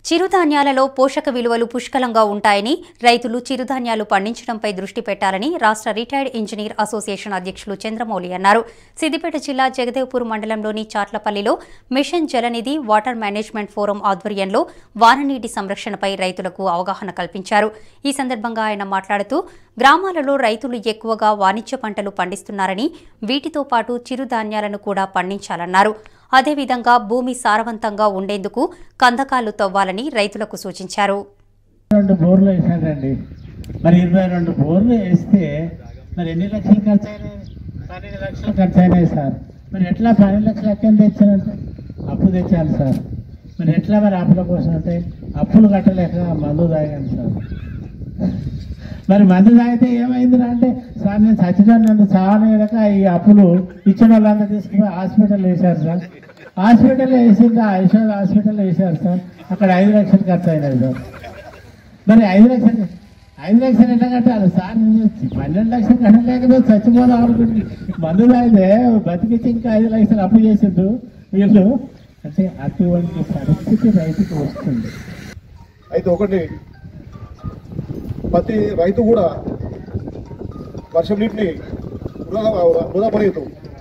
చిరుధాన్యాలలో పోషక విలువలు పుష్కలంగా ఉంటాయని రైతులు చిరుధాన్యాలు పండించడంపై దృష్టి పెట్టాలని రాష్ట్ర రిటైర్డ్ ఇంజనీర్ అసోసియేషన్ అధ్యక్షులు చంద్రమౌళి అన్నారు సిద్దిపేట జిల్లా జగదేవ్పూర్ మండలంలోని చాట్లపల్లిలో mission Jalanidhi water management forum ఆధ్వర్యంలో వాననీటి సంరక్షణపై రైతులకు అవగాహన కల్పించారు ఈ సందర్భంగా ఆయన మాట్లాడుతూ గ్రామాలలో రైతులు ఎక్కువగా వాణిజ్య పంటలు పండిస్తున్నారని వీటితో పాటు చిరుధాన్యాలను కూడా పండించాలన్నారు అదేవిధంగా భూమి సారవంతంగా ఉండేందుకు కందకాలు తవ్వాలని రైతులకు సూచించారు రెండు బోర్లు వేసాడండి మరి ఇరవై రెండు బోర్లు వేస్తే మరి ఎన్ని లక్షలు ఖర్చు అయినాయి పన్నెండు లక్షలు ఖర్చు అయినాయి సార్ మరి ఎట్లా పన్నెండు లక్షలు ఎక్కడ తెచ్చానంటే అప్పు తెచ్చాను సార్ మరి ఎట్లా మరి అప్పుల కోసం అంటే అప్పులు కట్టలేక మందు తాగాను సార్ మరి మందు తాగితే ఏమైంది అంటే సార్ నేను చచ్చిపోయాను నన్ను చావనేయక ఈ అప్పులు ఇచ్చిన వాళ్ళంతా తీసుకుని హాస్పిటల్ వేశారు సార్ హాస్పిటల్లో వేసింది ఆ యశోద హాస్పిటల్లో వేశారు సార్ అక్కడ ఐదు లక్షలు ఖర్చు అయినాయి సార్ మరి ఐదు లక్షలు ఐదు లక్షలు ఎట్లా కట్టాలి సార్ నేను పన్నెండు లక్షలు కట్టలేకపోతే చచ్చిపోదాం అనుకుంటే మందు తాగితే బతికించి ఇంకా ఐదు లక్షలు అప్పు చేసిండ్రు వీళ్ళు అంటే అటువంటి పరిస్థితి రైతుకు వస్తుంది అయితే ఒకటి ప్రతి రైతు కూడా వర్షం నీటిని వృధా వృధా పనియదు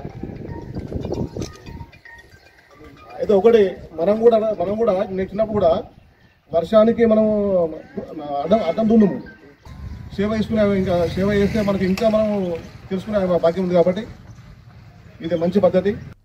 అయితే ఒకటి మనం కూడా మనం కూడా నేను చిన్నప్పుడు కూడా వర్షానికి మనం అడ్డం అడ్డం దున్నుము సేవ చేసుకునే ఇంకా సేవ చేస్తే మనకి ఇంకా మనం తెలుసుకునే భాగ్యం ఉంది కాబట్టి ఇది మంచి పద్ధతి